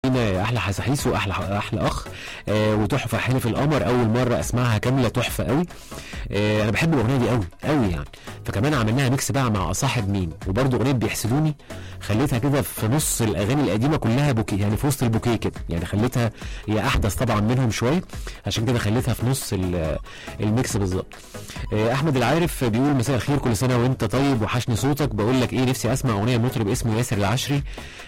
يا احلى حساحيس واحلى احلى اخ آه وتحفه حلف القمر اول مره اسمعها كامله تحفه قوي آه انا بحب الاغنيه دي قوي قوي يعني فكمان عملناها ميكس بقى مع اصاحب مين وبرده اغنيه بيحسدوني خليتها كده في نص الاغاني القديمه كلها بوكي يعني في وسط البوكيه كده يعني خليتها هي احدث طبعا منهم شويه عشان كده خليتها في نص ال- الميكس بالظبط آه احمد العارف بيقول مساء الخير كل سنه وانت طيب وحشني صوتك بقول لك ايه نفسي اسمع اغنيه مطرب اسمه ياسر العشري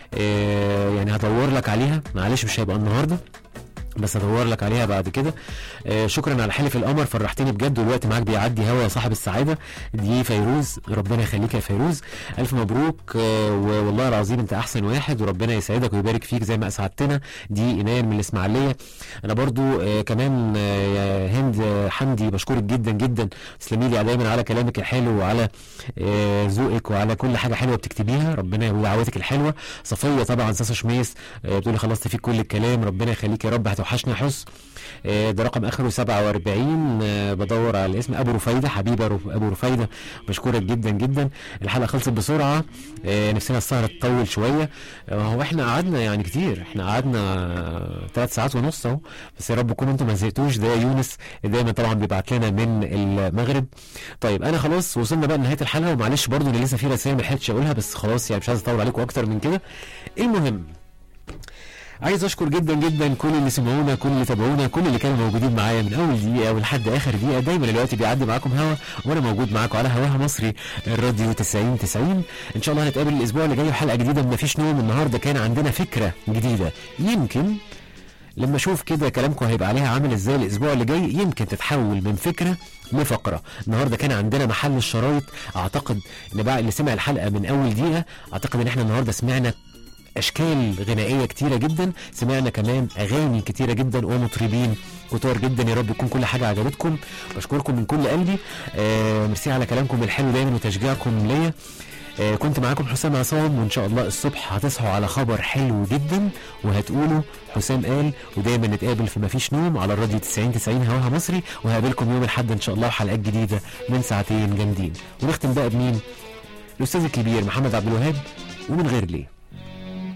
آه يعني هدور لك عليها معلش مش هيبقى النهارده بس هدور لك عليها بعد كده آه شكرا على حلف القمر فرحتني بجد والوقت معاك بيعدي هوا يا صاحب السعاده دي فيروز ربنا يخليك يا فيروز الف مبروك آه والله العظيم انت احسن واحد وربنا يسعدك ويبارك فيك زي ما اسعدتنا دي ايمان من الاسماعيليه انا برضو آه كمان آه يا هند آه، حمدي بشكرك جدا جدا تسلمي لي دايما على كلامك الحلو وعلى آه، ذوقك وعلى كل حاجه حلوه بتكتبيها ربنا ودعواتك الحلوه صفيه طبعا ساسا شميس آه، بتقولي خلصت فيك كل الكلام ربنا يخليك يا رب هتوحشني يا حس آه، ده رقم اخره 47 آه، بدور على الاسم ابو رفايده حبيبه رف- ابو رفايده بشكرك جدا جدا الحلقه خلصت بسرعه آه، نفسنا السهره تطول شويه آه، هو احنا قعدنا يعني كتير احنا قعدنا ثلاث ساعات ونص اهو بس يا رب تكونوا انتم ما زهقتوش ده يونس دايما طبعا بيبعت لنا من المغرب طيب انا خلاص وصلنا بقى لنهايه الحلقه ومعلش برضو انا لسه في رسائل ما لحقتش اقولها بس خلاص يعني مش عايز اطول عليكم اكتر من كده المهم عايز اشكر جدا جدا كل اللي سمعونا كل اللي تابعونا كل اللي كانوا موجودين معايا من اول دقيقه ولحد اخر دقيقه دايما الوقت بيعدي معاكم هوا وانا موجود معاكم على هواها مصري الراديو 90 90 ان شاء الله هنتقابل الاسبوع اللي جاي وحلقه جديده من مفيش نوم النهارده كان عندنا فكره جديده يمكن لما اشوف كده كلامكم هيبقى عليها عامل ازاي الاسبوع اللي جاي يمكن تتحول من فكره لفقره النهارده كان عندنا محل الشرايط اعتقد ان بقى اللي سمع الحلقه من اول دقيقه اعتقد ان احنا النهارده سمعنا اشكال غنائيه كتيره جدا سمعنا كمان اغاني كتيره جدا ومطربين كتار جدا يا رب تكون كل حاجه عجبتكم بشكركم من كل قلبي آه ميرسي على كلامكم الحلو دايما وتشجيعكم ليا آه كنت معاكم حسام عصام وان شاء الله الصبح هتصحوا على خبر حلو جدا وهتقولوا حسام قال ودايما نتقابل في مفيش نوم على الراديو 90 90 هواها مصري وهقابلكم يوم الاحد ان شاء الله وحلقات جديده من ساعتين جامدين ونختم بقى بمين الاستاذ الكبير محمد عبد الوهاب ومن غير ليه